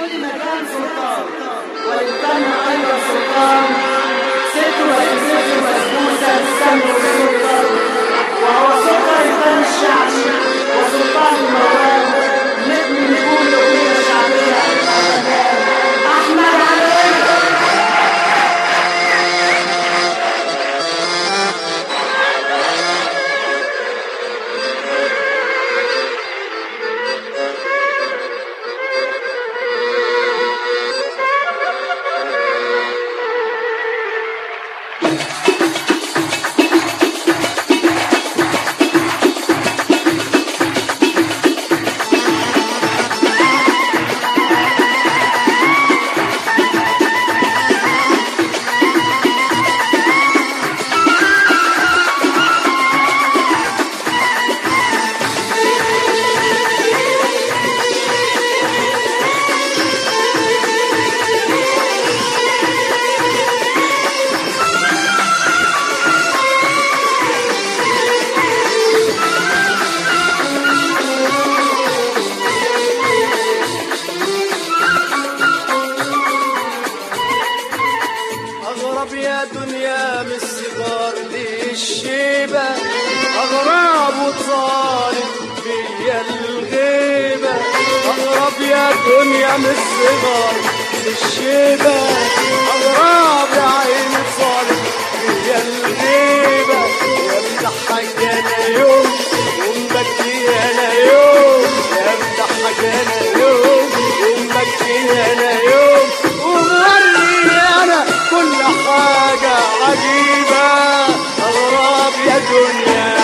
كل مكان سلطان وإن كان أيضا سلطان ست وست بسبوسة السم والسلطان وهو سلطان الفن الشعبي وسلطان الموال نبني نقول أغنية شعبية أحمد علي أغرب يا دنيا من الصغار للشيبة أغرب وطالب فيا الغيبة أغرب يا دنيا من الصغار للشيبة أغرب يا عيني طالب فيا الغيبة يا مضحك أنا يوم ومبكي أنا يوم يا مضحك أنا يوم ومبكي أنا يوم ومغني أنا كل حاجة عجيبة أغراب يا دنيا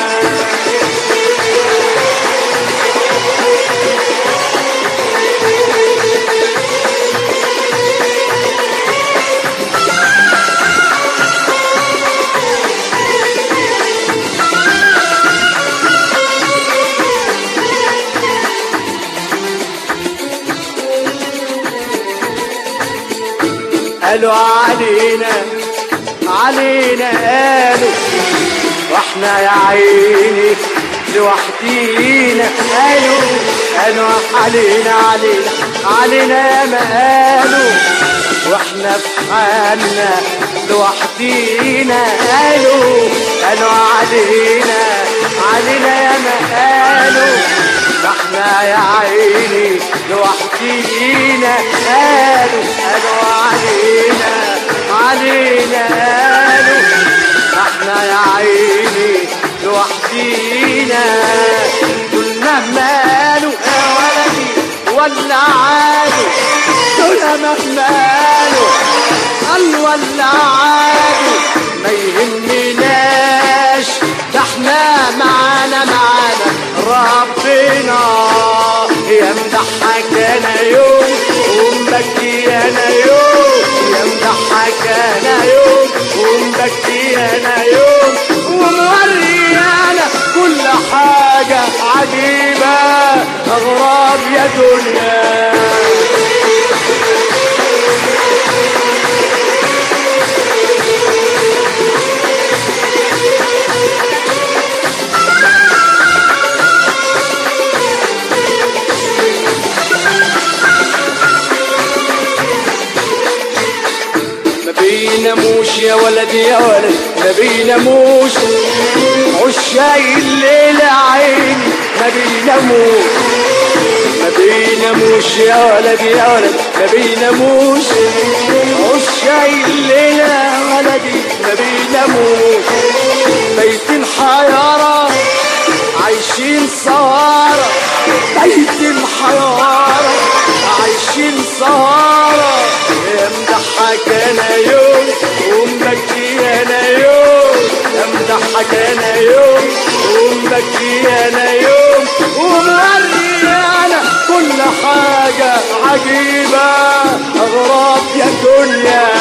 قالوا علينا علينا قالوا واحنا يا عيني لوحدينا قالوا قالوا علينا علينا علينا ما قالوا واحنا في حالنا لوحدينا قالوا قالوا علينا علينا يا ما قالوا ده احنا يا عيني لوحدينا قالوا قالوا علينا علينا قالوا ده احنا يا عيني لوحدينا قلنا ماله يا ولدي ولا عادوا دول مهماله قال ولا عادوا ما يهمناش ده احنا معانا معانا ربنا يا مضحك انا يوم ومبكي انا يوم يا مضحك انا يوم ومبكي انا يوم وموري انا كل حاجة عجيبة اغراب يا دنيا ما بيناموش يا ولد يا ولد ما بيناموش عشاي الليل عيني ما بيناموش ما بيناموش يا ولد يا ولد ما بيناموش عشاي الليل يا ولدي ما بيناموش بيت حيارة عايشين سهارة بيت الحيارة عايشين سهارة يا مضحك انا يوم ومبكي انا يوم يا مضحك انا يوم ومبكي انا يوم وموري انا كل حاجة عجيبة اغراب يا دنيا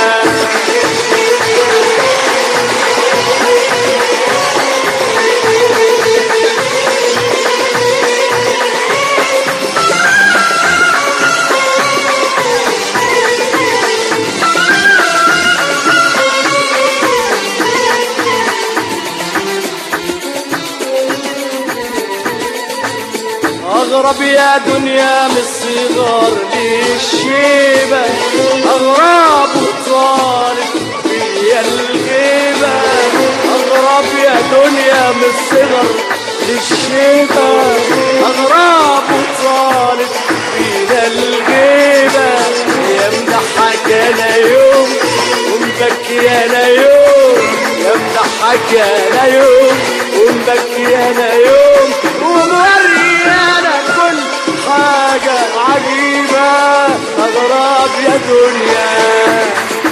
اغرب يا دنيا من الصغار للشيبة اغرب وطالب فيا الغيبة اغرب يا دنيا من الصغر للشيبة اغرب وطالب فينا الغيبة يا مضحك انا يوم ومبكي انا يوم يا مضحك انا يوم ومبكي انا يوم وموري انا كل حاجة عجيبة اغراب يا دنيا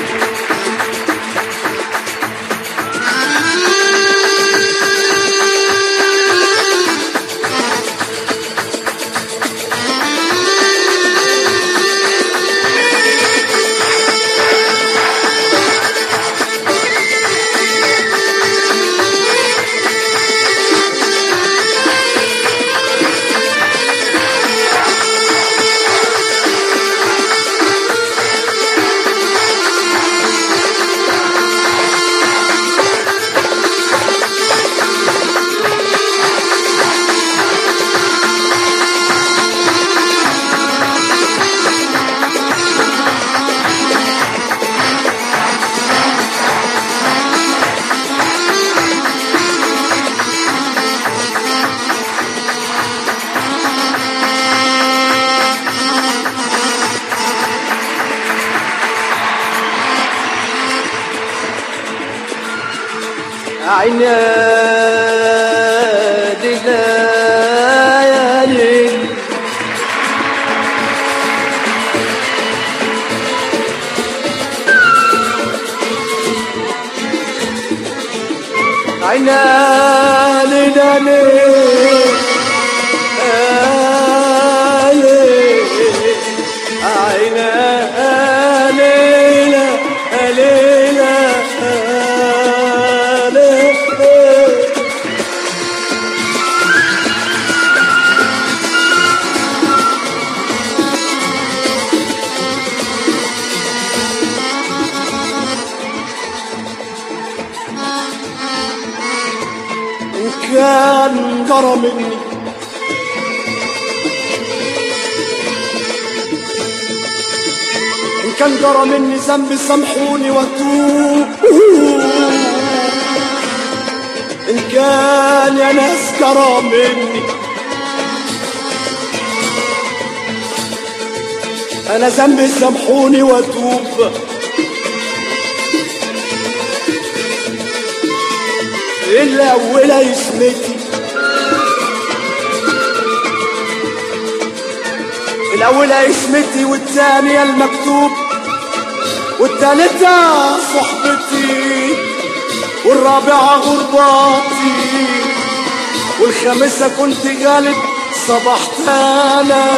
عناد الليالي عناد الليالي عينا ليلة ليلة ليلة إن كان جرى مني إن كان جرى مني ذنب سامحوني واتوب إن كان يا ناس جرى مني أنا ذنبي سامحوني واتوب الأولى يسمتي الأولى اسمتي والتانية المكتوب والتالتة صحبتي والرابعة غرباتي والخامسة كنت غالب صبحت أنا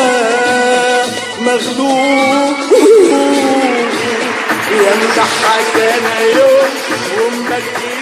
مغلوب يا مضحك أنا يوم ومبكي